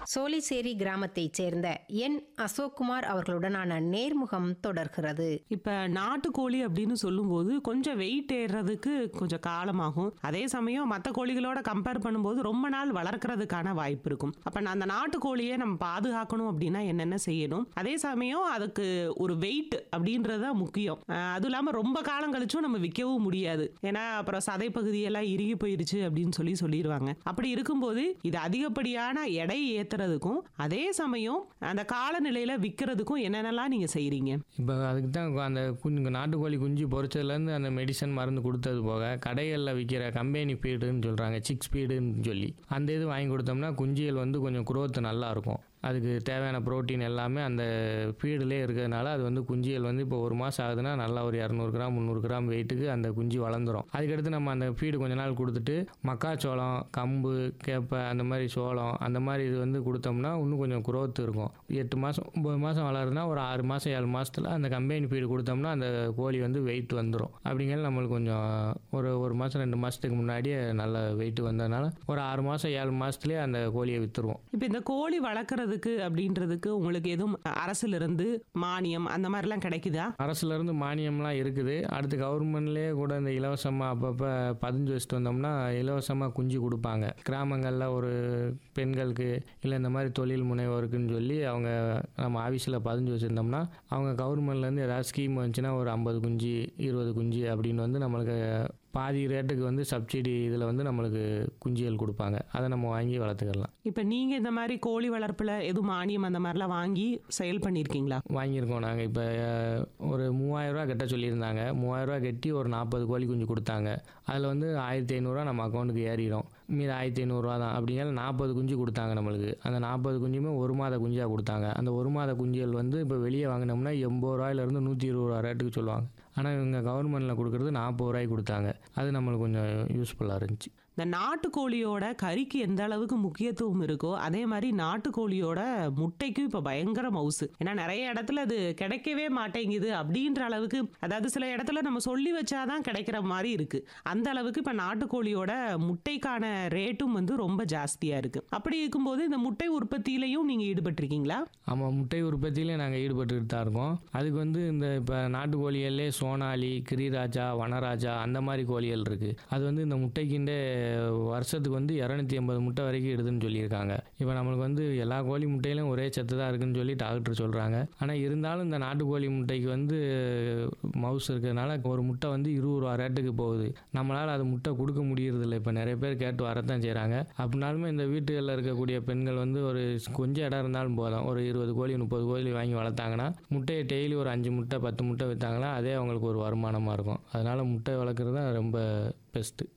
சோலிசேரி கிராமத்தைச் சேர்ந்த என் அசோக்குமார் அவர்களுடனான நேர்முகம் தொடர்கிறது இப்ப நாட்டுக்கோழி அப்படின்னு சொல்லும்போது கொஞ்சம் வெயிட் ஏறுறதுக்கு கொஞ்சம் காலமாகும் அதே சமயம் மற்ற கோழிகளோட கம்பேர் பண்ணும்போது ரொம்ப நாள் வளர்க்கறதுக்கான வாய்ப்பு இருக்கும் அப்ப நான் அந்த நாட்டுக்கோழியை நம்ம பாதுகாக்கணும் அப்படின்னா என்னென்ன செய்யணும் அதே சமயம் அதுக்கு ஒரு வெயிட் அப்படின்றது தான் முக்கியம் அஹ் அதுவும் இல்லாம ரொம்ப காலம் கழிச்சும் நம்ம விற்கவும் முடியாது ஏன்னா அப்புறம் சதை பகுதியெல்லாம் இறுகி போயிருச்சு அப்படின்னு சொல்லி சொல்லிடுவாங்க அப்படி இருக்கும்போது இது அதிகப்படியான எடை ஏத்துறதுக்கும் அதே சமயம் அந்த காலநிலையில விற்கிறதுக்கும் என்னென்னலாம் நீங்க செய்றீங்க இப்போ அதுக்கு தான் அந்த குஞ்சு நாட்டுக்கோழி குஞ்சு பொறிச்சதுலேருந்து அந்த மெடிசன் மருந்து கொடுத்தது போக கடைகளில் விற்கிற கம்பெனி ஃபீடுன்னு சொல்கிறாங்க சிக்ஸ் ஃபீடுன்னு சொல்லி அந்த இது வாங்கி கொடுத்தோம்னா குஞ்சுகள் வந்து கொஞ்சம் growth நல்லா இருக்கும் அதுக்கு தேவையான புரோட்டீன் எல்லாமே அந்த ஃபீடுலேயே இருக்கிறதுனால அது வந்து குஞ்சுகள் வந்து இப்போ ஒரு மாதம் ஆகுதுன்னா நல்லா ஒரு இரநூறு கிராம் முந்நூறு கிராம் வெயிட்டுக்கு அந்த குஞ்சு வளர்ந்துரும் அதுக்கடுத்து நம்ம அந்த ஃபீடு கொஞ்ச நாள் கொடுத்துட்டு மக்காச்சோளம் கம்பு கேப்பை அந்த மாதிரி சோளம் அந்த மாதிரி இது வந்து கொடுத்தோம்னா இன்னும் கொஞ்சம் growth இருக்கும் எட்டு மாதம் ஒம்பது மாதம் வளருதுன்னா ஒரு ஆறு மாதம் ஏழு மாதத்தில் அந்த கம்பெனி ஃபீடு கொடுத்தோம்னா அந்த கோழி வந்து வெயிட் வந்துடும் அப்படிங்கிறது நம்மளுக்கு கொஞ்சம் ஒரு ஒரு மாதம் ரெண்டு மாதத்துக்கு முன்னாடியே நல்ல வெயிட் வந்ததுனால ஒரு ஆறு மாதம் ஏழு மாதத்துலேயே அந்த கோழியை விற்றுருவோம் இப்போ இந்த கோழி வளர்க்குறதுக்கு அப்படின்றதுக்கு உங்களுக்கு எதுவும் அரசுல இருந்து மானியம் அந்த மாதிரிலாம் கிடைக்குதா அரசுல இருந்து மானியம்லாம் இருக்குது அடுத்து கவர்மெண்ட்லேயே கூட இந்த இலவசமாக அப்பப்போ பதிஞ்சு வச்சுட்டு வந்தோம்னா இலவசமாக குஞ்சு கொடுப்பாங்க கிராமங்களில் ஒரு பெண்களுக்கு இல்லை இந்த மாதிரி தொழில் முனைவோருக்குன்னு சொல்லி அவங்க நம்ம ஆஃபீஸில் பதிஞ்சு வச்சுருந்தோம்னா அவங்க கவர்மெண்ட்லேருந்து ஏதாவது ஸ்கீம் வந்துச்சுன்னா ஒரு ஐம்பது குஞ்சு இருபது குஞ்சு அப்படின்னு வந்து நம்மளுக்கு பாதி ரேட்டுக்கு வந்து சப்சிடி இதில் வந்து நம்மளுக்கு குஞ்சுகள் கொடுப்பாங்க அதை நம்ம வாங்கி வளர்த்துக்கலாம் இப்போ நீங்க இந்த மாதிரி கோழி வளர்ப்புல எதுவும் மானியம் அந்த மாதிரிலாம் வாங்கி செயல் பண்ணியிருக்கீங்களா வாங்கியிருக்கோம் நாங்கள் இப்போ ஒரு மூவாயிரரூவா கட்ட சொல்லியிருந்தாங்க மூவாயிரரூவா கட்டி ஒரு நாற்பது கோழி குஞ்சு கொடுத்தாங்க அதில் வந்து ஆயிரத்தி ஐநூறுரூவா நம்ம அக்கௌண்ட்டுக்கு ஏறிடும் மீது ஆயிரத்தி ஐநூறுரூவா தான் அப்படிங்கிற நாற்பது குஞ்சு கொடுத்தாங்க நம்மளுக்கு அந்த நாற்பது குஞ்சுமே ஒரு மாத குஞ்சாக கொடுத்தாங்க அந்த ஒரு மாத குஞ்சுகள் வந்து இப்போ வெளியே வாங்கினோம்னா எண்பது ரூபாயிலேருந்து நூற்றி இருபது ரூபா ரேட்டுக்கு சொல்லுவாங்க ஆனால் இவங்க கவர்மெண்ட்டில் கொடுக்குறது நாற்பது ரூபாய்க்கு கொடுத்தாங்க அது நம்மளுக்கு கொஞ்சம் யூஸ்ஃபுல்லாக இருந்துச்சு இந்த நாட்டுக்கோழியோட கறிக்கு எந்த அளவுக்கு முக்கியத்துவம் இருக்கோ அதே மாதிரி நாட்டுக்கோழியோட முட்டைக்கும் இப்போ பயங்கர மவுசு ஏன்னா நிறைய இடத்துல அது கிடைக்கவே மாட்டேங்குது அப்படின்ற அளவுக்கு அதாவது சில இடத்துல நம்ம சொல்லி வச்சாதான் கிடைக்கிற மாதிரி இருக்கு அந்த அளவுக்கு இப்போ நாட்டுக்கோழியோட முட்டைக்கான ரேட்டும் வந்து ரொம்ப ஜாஸ்தியா இருக்கு அப்படி இருக்கும்போது இந்த முட்டை உற்பத்தியிலையும் நீங்க ஈடுபட்டிருக்கீங்களா ஆமாம் முட்டை உற்பத்தியிலே நாங்கள் ஈடுபட்டுக்கிட்டு தான் இருக்கோம் அதுக்கு வந்து இந்த இப்போ நாட்டுக்கோழிகள்லே சோனாலி கிரிராஜா வனராஜா அந்த மாதிரி கோழிகள் இருக்குது அது வந்து இந்த முட்டைக்கிண்டே வருஷத்துக்கு வந்து இரநூத்தி எண்பது முட்டை வரைக்கும் இடுதுன்னு சொல்லியிருக்காங்க இப்போ நம்மளுக்கு வந்து எல்லா கோழி முட்டையிலும் ஒரே சத்து தான் இருக்குன்னு சொல்லி டாக்டர் சொல்கிறாங்க ஆனால் இருந்தாலும் இந்த நாட்டுக்கோழி முட்டைக்கு வந்து மவுஸ் இருக்கிறதுனால ஒரு முட்டை வந்து இருபது ரூபா ரேட்டுக்கு போகுது நம்மளால் அது முட்டை கொடுக்க முடியறதில்ல இப்போ நிறைய பேர் கேட்டு வரத்தான் செய்கிறாங்க அப்படின்னாலுமே இந்த வீட்டுகளில் இருக்கக்கூடிய பெண்கள் வந்து ஒரு கொஞ்சம் இடம் இருந்தாலும் போதும் ஒரு இருபது கோழி முப்பது கோழி வாங்கி வளர்த்தாங்கன்னா முட்டையை டெய்லி ஒரு அஞ்சு முட்டை பத்து முட்டை விற்றாங்கன்னா அதே அவங்களுக்கு ஒரு வருமானமாக இருக்கும் அதனால் முட்டை வளர்க்குறது தான் ரொம்ப பெஸ்ட்டு